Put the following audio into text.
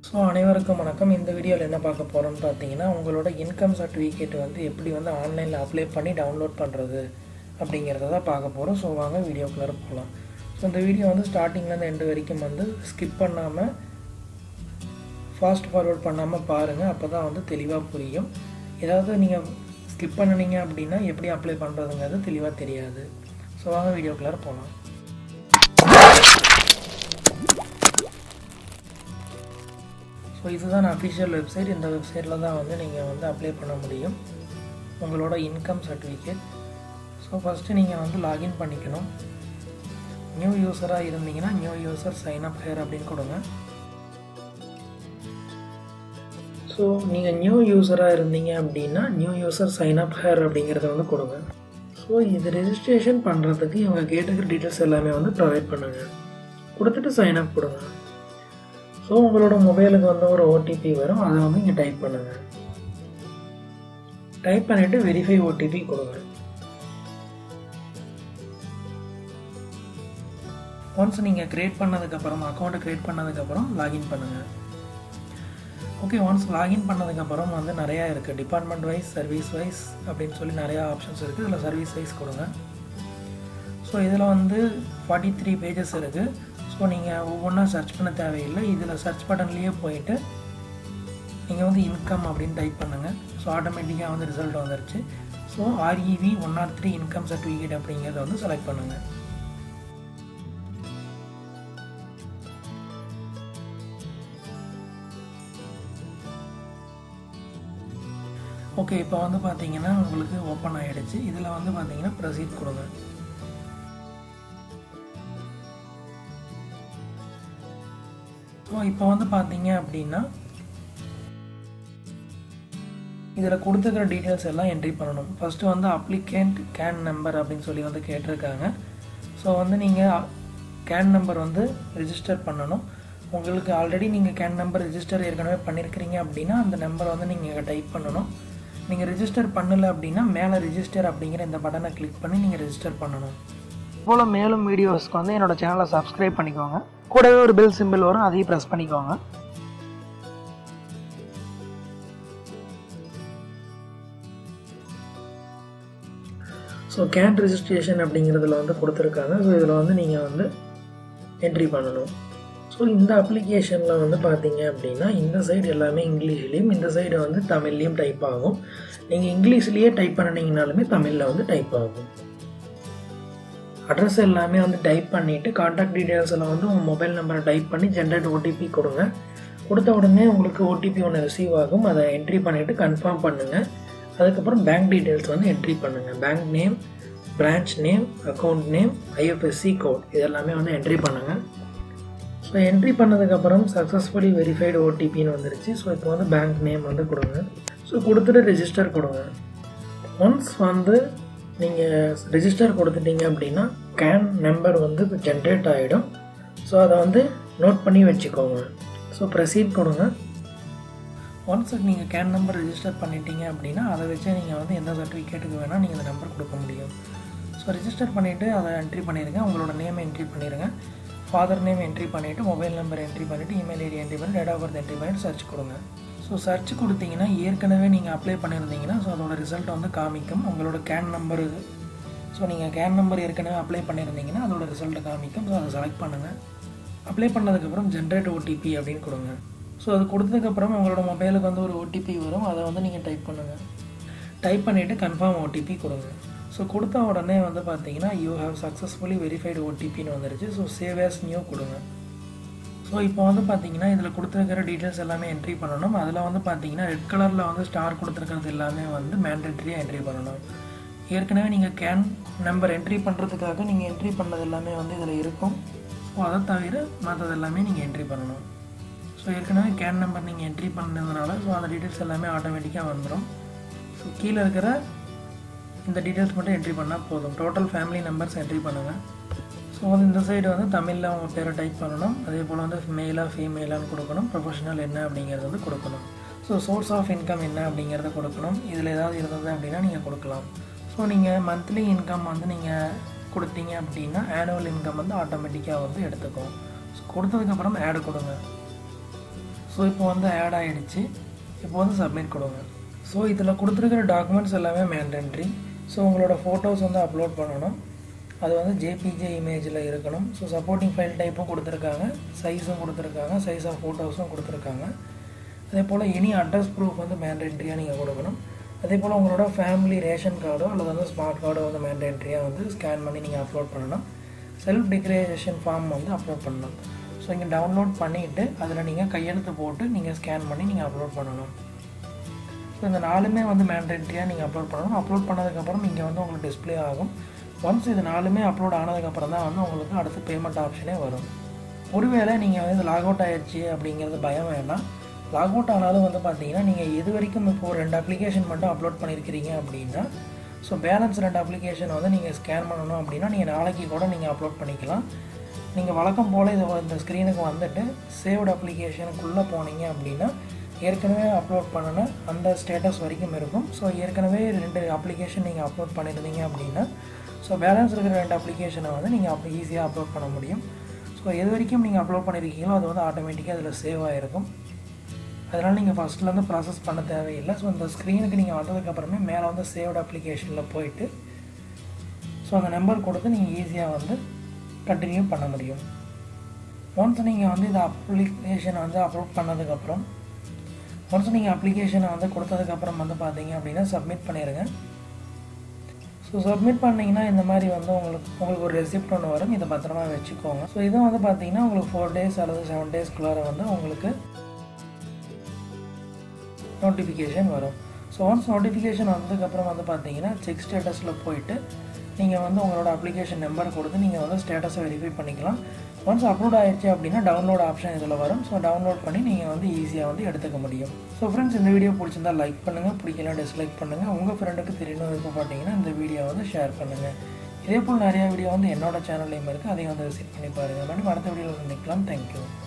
so அனைவருக்கும் வணக்கம் இந்த வீடியோவில் என்ன பார்க்க போகிறோம்னு பார்த்தீங்கன்னா உங்களோட இன்கம் சர்டிஃபிகேட் வந்து எப்படி வந்து ஆன்லைனில் அப்ளை பண்ணி டவுன்லோட் பண்ணுறது அப்படிங்கிறத தான் பார்க்க போகிறோம் ஸோ வாங்க வீடியோக்குள்ளே போகலாம் ஸோ இந்த வீடியோ வந்து ஸ்டார்டிங்லேருந்து எண்டு வரைக்கும் வந்து ஸ்கிப் பண்ணாமல் ஃபாஸ்ட் ஃபார்வர்ட் பண்ணாமல் பாருங்கள் அப்போ தான் வந்து தெளிவாக புரியும் ஏதாவது நீங்கள் ஸ்கிப் பண்ணினீங்க அப்படின்னா எப்படி அப்ளை பண்ணுறதுங்கிறது தெளிவாக தெரியாது ஸோ வாங்க வீடியோக்குள்ளே போகலாம் ஸோ இதுதான் அஃபிஷியல் வெப்சைட் இந்த வெப்சைட்டில் தான் வந்து நீங்கள் வந்து அப்ளை பண்ண முடியும் உங்களோட இன்கம் சர்டிஃபிகேட் ஸோ ஃபஸ்ட்டு நீங்கள் வந்து லாகின் பண்ணிக்கணும் நியூ யூஸராக இருந்தீங்கன்னா new user sign up here அப்படின்னு கொடுங்க ஸோ நீங்கள் நியூ யூஸராக இருந்தீங்க அப்படின்னா new user sign up here அப்படிங்கிறத வந்து கொடுங்க ஸோ இது ரெஜிஸ்ட்ரேஷன் பண்ணுறதுக்கு இவங்க கேட்டுக்கிற டீட்டெயில்ஸ் எல்லாமே வந்து ப்ரொவைட் பண்ணுங்கள் கொடுத்துட்டு சைன் அப் கொடுங்க ஸோ உங்களோட மொபைலுக்கு வந்து ஒரு ஓடிபி வரும் அதை வந்து இங்கே டைப் பண்ணுங்கள் டைப் பண்ணிவிட்டு வெரிஃபை ஓடிபி கொடுங்க ஒன்ஸ் நீங்கள் க்ரியேட் பண்ணதுக்கப்புறம் அக்கௌண்ட்டை க்ரியேட் பண்ணதுக்கப்புறம் லாகின் பண்ணுங்கள் ஓகே ஒன்ஸ் லாகின் பண்ணதுக்கப்புறம் வந்து நிறையா இருக்குது டிபார்ட்மெண்ட் வைஸ் சர்வீஸ் வைஸ் அப்படின்னு சொல்லி நிறையா ஆப்ஷன்ஸ் இருக்குது இதில் சர்வீஸ் வைஸ் கொடுங்க ஸோ இதில் வந்து ஃபார்ட்டி த்ரீ பேஜஸ் இருக்குது ஸோ நீங்கள் ஒவ்வொன்றா சர்ச் பண்ண தேவையில்லை இதில் சர்ச் பட்டன்லேயே போயிட்டு நீங்கள் வந்து இன்கம் அப்படின்னு டைப் பண்ணுங்கள் ஸோ ஆட்டோமேட்டிக்காக வந்து ரிசல்ட் வந்துருச்சு so REV one naught three income certificate அப்படிங்கிறத வந்து செலக்ட் பண்ணுங்கள் ஓகே இப்போ வந்து பார்த்தீங்கன்னா உங்களுக்கு ஓப்பன் ஆகிடுச்சு இதில் வந்து பார்த்தீங்கன்னா ப்ரொசீட் கொடுங்க ஸோ இப்போ வந்து பார்த்தீங்க அப்படின்னா இதில் கொடுத்துக்கிற டீட்டெயில்ஸ் எல்லாம் என்ட்ரி பண்ணணும் ஃபஸ்ட்டு வந்து அப்ளிகேண்ட் கேன் நம்பர் அப்படின்னு சொல்லி வந்து கேட்டிருக்காங்க ஸோ வந்து நீங்கள் கேன் நம்பர் வந்து ரிஜிஸ்டர் பண்ணணும் உங்களுக்கு ஆல்ரெடி நீங்கள் கேன் நம்பர் ரிஜிஸ்டர் ஏற்கனவே பண்ணியிருக்கிறீங்க அப்படின்னா அந்த நம்பரை வந்து நீங்கள் டைப் பண்ணணும் நீங்கள் ரிஜிஸ்டர் பண்ணலை அப்படின்னா மேலே ரிஜிஸ்டர் அப்படிங்கிற இந்த பட்டனை கிளிக் பண்ணி நீங்கள் ரிஜிஸ்டர் பண்ணணும் போல் மேலும் வீடியோஸ்க்கு வந்து என்னோடய சேனலை சப்ஸ்கிரைப் பண்ணிக்கோங்க கூடவே ஒரு பெல் சிம்பிள் வரும் அதையும் ப்ரெஸ் பண்ணிக்கோங்க ஸோ கேன் ரிஜிஸ்ட்ரேஷன் அப்படிங்கிறதுல வந்து கொடுத்துருக்காங்க ஸோ இதில் வந்து நீங்கள் வந்து என்ட்ரி பண்ணணும் ஸோ இந்த அப்ளிகேஷனில் வந்து பார்த்தீங்க அப்படின்னா இந்த சைடு எல்லாமே இங்கிலீஷ்லேயும் இந்த சைடு வந்து தமிழ்லேயும் டைப் ஆகும் நீங்கள் இங்கிலீஷ்லேயே டைப் பண்ணிங்கனாலுமே தமிழில் வந்து டைப் ஆகும் அட்ரஸ் எல்லாமே வந்து டைப் பண்ணிவிட்டு காண்டாக்ட் டீட்டெயில்ஸில் வந்து உங்கள் மொபைல் நம்பரை டைப் பண்ணி ஜென்ரேட் ஓடிபி கொடுங்க கொடுத்த உடனே உங்களுக்கு ஓடிபி ஒன்று ரிசீவ் ஆகும் அதை என்ட்ரி பண்ணிவிட்டு கன்ஃபார்ம் பண்ணுங்கள் அதுக்கப்புறம் பேங்க் டீட்டெயில்ஸ் வந்து என்ட்ரி பண்ணுங்கள் bank name branch name account name IFSC code இதெல்லாமே வந்து என்ட்ரி பண்ணுங்கள் ஸோ என்ட்ரி பண்ணதுக்கப்புறம் சக்ஸஸ்ஃபுல்லி வெரிஃபைடு ஓடிபின்னு வந்துருச்சு ஸோ இப்போ வந்து பேங்க் நேம் வந்து கொடுங்க ஸோ கொடுத்துட்டு ரெஜிஸ்டர் கொடுங்க ஒன்ஸ் வந்து நீங்கள் ரெஜிஸ்டர் கொடுத்துட்டீங்க அப்படின்னா கேன் நம்பர் வந்து ஜென்ரேட் ஆகிடும் ஸோ அதை வந்து நோட் பண்ணி வச்சுக்கோங்க ஸோ ப்ரொசீட் கொடுங்க ஒன்ஸ் நீங்கள் கேன் நம்பர் ரெஜிஸ்டர் பண்ணிட்டீங்க அப்படின்னா அதை வச்சே நீங்கள் வந்து எந்த சர்டிஃபிகேட்டுக்கு வேணால் நீங்கள் அந்த நம்பர் கொடுக்க முடியும் ஸோ ரெஜிஸ்டர் பண்ணிவிட்டு அதை என்ட்ரி பண்ணிடுங்க உங்களோட நேம் என்ட்ரி பண்ணிடுங்க ஃபாதர் நேம் என்ட்ரி பண்ணிவிட்டு மொபைல் நம்பர் என்ட்ரி பண்ணிவிட்டு இமெயில் ஐடி என்ட்ரி பண்ணி டேட் ஆஃப் பர்த் என்ட்ரி பண்ணிட்டு சர்ச் கொடுங்க ஸோ சர்ச் கொடுத்தீங்கன்னா ஏற்கனவே நீங்கள் அப்ளை பண்ணியிருந்தீங்கன்னா ஸோ அதோட ரிசல்ட் வந்து காமிக்கும் உங்களோட கேன் நம்பரு ஸோ நீங்கள் கேன் நம்பர் ஏற்கனவே அப்ளை பண்ணியிருந்தீங்கன்னா அதோட ரிசல்ட்டை காமிக்கும் ஸோ அதை செலக்ட் பண்ணுங்கள் அப்ளை பண்ணதுக்கப்புறம் ஜென்ரேட் ஓடிபி அப்படின்னு கொடுங்க ஸோ அது கொடுத்ததுக்கப்புறம் உங்களோட மொபைலுக்கு வந்து ஒரு ஓடிபி வரும் அதை வந்து நீங்கள் டைப் பண்ணுங்கள் டைப் பண்ணிவிட்டு கன்ஃபார்ம் ஓடிபி கொடுங்க ஸோ கொடுத்த உடனே வந்து பார்த்தீங்கன்னா யூ ஹேவ் சக்ஸஸ்ஃபுல்லி வெரிஃபைடு ஓடிபின்னு வந்துருச்சு ஸோ சேவ் ஆஸ் நியூ கொடுங்க ஸோ இப்போ வந்து பார்த்தீங்கன்னா இதில் கொடுத்துருக்கிற டீட்டெயில்ஸ் எல்லாமே என்ட்ரி பண்ணணும் அதில் வந்து பார்த்தீங்கன்னா ரெட் கலரில் வந்து ஸ்டார் கொடுத்துருக்கிறது எல்லாமே வந்து மேண்டட்ரியாக என்ட்ரி பண்ணணும் ஏற்கனவே நீங்கள் கேன் நம்பர் என்ட்ரி பண்ணுறதுக்காக நீங்கள் என்ட்ரி பண்ணது எல்லாமே வந்து இதில் இருக்கும் ஸோ அதை தவிர மற்றது எல்லாமே நீங்கள் என்ட்ரி பண்ணணும் ஸோ ஏற்கனவே கேன் நம்பர் நீங்கள் என்ட்ரி பண்ணதுனால ஸோ அந்த டீட்டெயில்ஸ் எல்லாமே ஆட்டோமேட்டிக்காக வந்துடும் ஸோ கீழே இருக்கிற இந்த டீட்டெயில்ஸ் மட்டும் என்ட்ரி பண்ணால் போதும் டோட்டல் ஃபேமிலி நம்பர்ஸ் என்ட்ரி பண்ணுங்கள் ஸோ வந்து இந்த சைடு வந்து தமிழில் அவங்க பேரை டைப் பண்ணணும் அதே போல் வந்து மேலாக ஃபீமேலான்னு கொடுக்கணும் ப்ரொஃபஷனல் என்ன அப்படிங்கிறது வந்து கொடுக்கணும் ஸோ சோர்ஸ் ஆஃப் இன்கம் என்ன அப்படிங்கிறத கொடுக்கணும் இதில் ஏதாவது இருந்தது அப்படின்னா நீங்கள் கொடுக்கலாம் ஸோ நீங்கள் மந்த்லி இன்கம் வந்து நீங்கள் கொடுத்தீங்க அப்படின்னா ஆனுவல் இன்கம் வந்து ஆட்டோமேட்டிக்காக வந்து எடுத்துக்கும் ஸோ கொடுத்ததுக்கப்புறம் ஆடு கொடுங்க ஸோ இப்போ வந்து ஆட் ஆகிடுச்சு இப்போ வந்து சப்மிட் கொடுங்க ஸோ இதில் கொடுத்துருக்கிற டாக்குமெண்ட்ஸ் எல்லாமே மேண்டன்ட்ரி ஸோ உங்களோட ஃபோட்டோஸ் வந்து அப்லோட் பண்ணணும் அது வந்து ஜேபிஜே இமேஜில் இருக்கணும் ஸோ சப்போர்ட்டிங் ஃபைல் டைப்பும் கொடுத்துருக்காங்க சைஸும் கொடுத்துருக்காங்க சைஸ் ஆஃப் ஃபோட்டோஸும் கொடுத்துருக்காங்க அதே போல் எனி அட்ரஸ் ப்ரூஃப் வந்து மேண்டன்ட்ரியாக நீங்கள் கொடுக்கணும் அதே போல் உங்களோட ஃபேமிலி ரேஷன் கார்டோ அல்லது வந்து ஸ்மார்ட் கார்டோ வந்து மேண்டன்ட்ரியாக வந்து ஸ்கேன் பண்ணி நீங்கள் அப்லோட் பண்ணணும் செல்ஃப் டிக்ளரேஷன் ஃபார்ம் வந்து அப்லோட் பண்ணணும் ஸோ இங்கே டவுன்லோட் பண்ணிவிட்டு அதில் நீங்கள் கையெழுத்து போட்டு நீங்கள் ஸ்கேன் பண்ணி நீங்கள் அப்லோட் பண்ணணும் ஸோ இந்த நாலுமே வந்து மேண்டன்ட்ரியாக நீங்கள் அப்லோட் பண்ணணும் அப்லோட் பண்ணதுக்கப்புறம் இங்கே வந்து உங்களுக்கு டிஸ்பிளே ஆகும் ஒன்ஸ் இது நாலுமே அப்லோட் ஆனதுக்கப்புறம் தான் வந்து உங்களுக்கு அடுத்து பேமெண்ட் ஆப்ஷனே வரும் ஒருவேளை நீங்கள் வந்து லாக் அவுட் ஆயிடுச்சு அப்படிங்கிறது பயம் வேண்டாம் லாக் அவுட் ஆனாலும் வந்து பார்த்தீங்கன்னா நீங்கள் இது வரைக்கும் இப்போ ஒரு ரெண்டு அப்ளிகேஷன் மட்டும் அப்லோட் பண்ணியிருக்கிறீங்க அப்படின்னா ஸோ பேலன்ஸ் ரெண்டு அப்ளிகேஷன் வந்து நீங்கள் ஸ்கேன் பண்ணணும் அப்படின்னா நீங்கள் நாளைக்கு கூட நீங்கள் அப்லோட் பண்ணிக்கலாம் நீங்கள் வழக்கம் போல் இது இந்த ஸ்க்ரீனுக்கு வந்துட்டு சேவ்டு அப்ளிகேஷனுக்குள்ளே போனீங்க அப்படின்னா ஏற்கனவே அப்லோட் பண்ணின அந்த ஸ்டேட்டஸ் வரைக்கும் இருக்கும் ஸோ ஏற்கனவே ரெண்டு அப்ளிகேஷன் நீங்கள் அப்லோட் பண்ணியிருந்தீங்க அப்படின்னா ஸோ பேலன்ஸ் இருக்கிற ரெண்டு அப்ளிகேஷனை வந்து நீங்கள் அப்போ ஈஸியாக அப்லோட் பண்ண முடியும் ஸோ எது வரைக்கும் நீங்கள் அப்லோட் பண்ணியிருக்கீங்களோ அது வந்து ஆட்டோமேட்டிக்காக அதில் சேவ் ஆகிருக்கும் அதனால் நீங்கள் ஃபஸ்ட்லேருந்து ப்ராசஸ் பண்ண தேவையில்லை ஸோ இந்த ஸ்க்ரீனுக்கு நீங்கள் வந்ததுக்கப்புறமே மேலே வந்து சேவ்டு அப்ளிகேஷனில் போயிட்டு ஸோ அந்த நம்பர் கொடுத்து நீங்கள் ஈஸியாக வந்து கண்டினியூ பண்ண முடியும் ஒன்ஸ் நீங்கள் வந்து இந்த அப்ளிகேஷனை வந்து அப்லோட் பண்ணதுக்கப்புறம் ஒன்ஸ் நீங்கள் அப்ளிகேஷனை வந்து கொடுத்ததுக்கப்புறம் வந்து பார்த்தீங்க அப்படின்னா சப்மிட் பண்ணிடுங்க ஸோ சப்மிட் பண்ணிங்கன்னா இந்த மாதிரி வந்து உங்களுக்கு உங்களுக்கு ஒரு ரெசிப்ட் ஒன்று வரும் இதை பத்திரமா வச்சுக்கோங்க ஸோ இதுவும் வந்து பார்த்தீங்கன்னா உங்களுக்கு ஃபோர் டேஸ் அல்லது செவன் டேஸ்க்குள்ளார வந்து உங்களுக்கு நோட்டிஃபிகேஷன் வரும் ஸோ ஒன்ஸ் நோட்டிஃபிகேஷன் வந்ததுக்கப்புறம் வந்து பார்த்தீங்கன்னா செக் ஸ்டேட்டஸில் போயிட்டு நீங்கள் வந்து உங்களோட அப்ளிகேஷன் நம்பர் கொடுத்து நீங்கள் வந்து ஸ்டேட்டஸை வெரிஃபை பண்ணிக்கலாம் ஒன்ஸ் அப்லோட் ஆயிடுச்சு அப்படின்னா டவுன்லோட் ஆப்ஷன் இதில் வரும் ஸோ டவுன்லோட் பண்ணி நீங்கள் வந்து ஈஸியாக வந்து எடுத்துக்க முடியும் ஸோ ஃப்ரெண்ட்ஸ் இந்த வீடியோ பிடிச்சிருந்தா லைக் பண்ணுங்கள் பிடிக்கலாம் டிஸ்லைக் பண்ணுங்கள் உங்கள் ஃப்ரெண்டுக்கு தெரியணும் விருப்பப்பட்டீங்கன்னா இந்த வீடியோ வந்து ஷேர் பண்ணுங்கள் இதே போல் நிறையா வீடியோ வந்து என்னோட சேனல்லையும் இருக்குது அதையும் வந்து விசிட் பண்ணி பாருங்கள் மேடம் அடுத்த வீடியோவில் சந்திக்கலாம் தேங்க்யூ